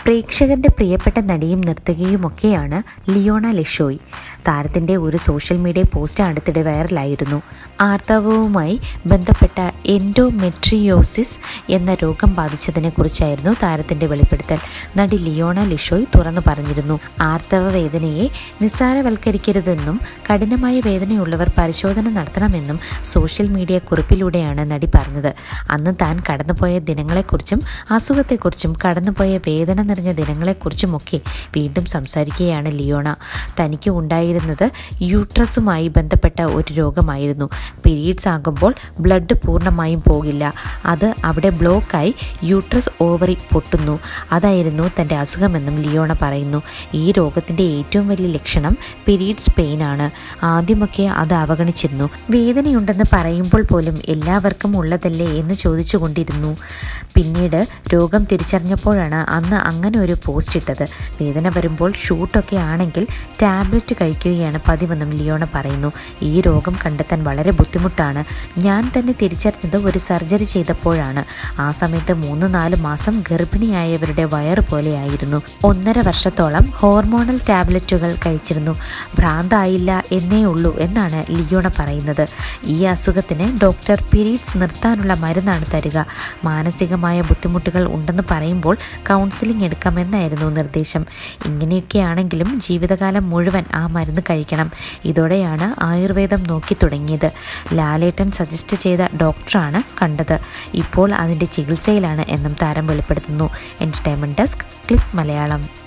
പ്രേക്ഷകരുടെ പ്രിയപ്പെട്ട നടിയും നർത്തകിയുമൊക്കെയാണ് ലിയോണ ലിഷോയ് താരത്തിൻ്റെ ഒരു സോഷ്യൽ മീഡിയ പോസ്റ്റ് അടുത്തിടെ വൈറലായിരുന്നു ആർത്തവവുമായി ബന്ധപ്പെട്ട എൻഡോമെട്രിയോസിസ് എന്ന രോഗം ബാധിച്ചതിനെ കുറിച്ചായിരുന്നു താരത്തിൻ്റെ വെളിപ്പെടുത്തൽ നടി ലിയോണ ലിഷോയ് തുറന്നു പറഞ്ഞിരുന്നു ആർത്തവ വേദനയെ നിസ്സാരവൽക്കരിക്കരുതെന്നും കഠിനമായ വേദനയുള്ളവർ പരിശോധന നടത്തണമെന്നും സോഷ്യൽ മീഡിയ കുറിപ്പിലൂടെയാണ് നടി പറഞ്ഞത് അന്ന് താൻ കടന്നുപോയ ദിനങ്ങളെക്കുറിച്ചും അസുഖത്തെക്കുറിച്ചും കടന്നുപോയ വേദന നിറഞ്ഞ ദിനങ്ങളെക്കുറിച്ചുമൊക്കെ വീണ്ടും സംസാരിക്കുകയാണ് ലിയോണ തനിക്ക് ഉണ്ടായിരുന്നത് യൂട്രസുമായി ബന്ധപ്പെട്ട ഒരു രോഗമായിരുന്നു പീരീഡ്സ് ആകുമ്പോൾ ബ്ലഡ് പൂർണ്ണമായും പോകില്ല അത് അവിടെ ബ്ലോക്കായി യൂട്രസ് ഓവറി പൊട്ടുന്നു അതായിരുന്നു തൻ്റെ അസുഖമെന്നും ലിയോണ പറയുന്നു ഈ രോഗത്തിൻ്റെ ഏറ്റവും വലിയ ലക്ഷണം പീരീഡ്സ് പെയിൻ ആണ് ആദ്യമൊക്കെ അത് അവഗണിച്ചിരുന്നു വേദനയുണ്ടെന്ന് പറയുമ്പോൾ പോലും എല്ലാവർക്കും ഉള്ളതല്ലേ എന്ന് ചോദിച്ചുകൊണ്ടിരുന്നു പിന്നീട് രോഗം തിരിച്ചറിഞ്ഞപ്പോഴാണ് അന്ന് അങ്ങനെ ഒരു പോസ്റ്റ് ഇട്ടത് വേദന വരുമ്പോൾ ഷൂട്ടൊക്കെ ആണെങ്കിൽ ടാബ്ലറ്റ് കഴിക്കുകയാണ് പതിവെന്നും ലിയോണ പറയുന്നു ഈ രോഗം കണ്ടെത്താൻ വളരെ ബുദ്ധിമുട്ടാണ് ഞാൻ തന്നെ തിരിച്ചറിഞ്ഞത് ഒരു സർജറി ചെയ്തപ്പോഴാണ് ആ സമയത്ത് മൂന്ന് നാല് മാസം ഗർഭിണിയായവരുടെ വയറ് പോലെയായിരുന്നു ഒന്നര വർഷത്തോളം ഹോർമോണൽ ടാബ്ലറ്റുകൾ കഴിച്ചിരുന്നു ഭ്രാന്തായില്ല എന്നേ ഉള്ളൂ എന്നാണ് ലിയോണ പറയുന്നത് ഈ അസുഖത്തിന് ഡോക്ടർ പീരീഡ്സ് നിർത്താനുള്ള മരുന്നാണ് തരിക മാനസികമായ ബുദ്ധിമുട്ടുകൾ ഉണ്ടെന്ന് പറയുമ്പോൾ കൗൺസിലിംഗ് എടുക്കാമെന്നായിരുന്നു നിർദ്ദേശം ഇങ്ങനെയൊക്കെയാണെങ്കിലും ജീവിതകാലം മുഴുവൻ ആ മരുന്ന് കഴിക്കണം ഇതോടെയാണ് ആയുർവേദം നോക്കി തുടങ്ങിയത് ലാലേട്ടൻ സജസ്റ്റ് ചെയ്ത ഡോക്ടറാണ് കണ്ടത് ഇപ്പോൾ അതിൻ്റെ ചികിത്സയിലാണ് എന്നും താരം വെളിപ്പെടുത്തുന്നു എൻ്റർടൈൻമെൻറ്റ് ഡെസ്ക് ക്ലിപ്പ് മലയാളം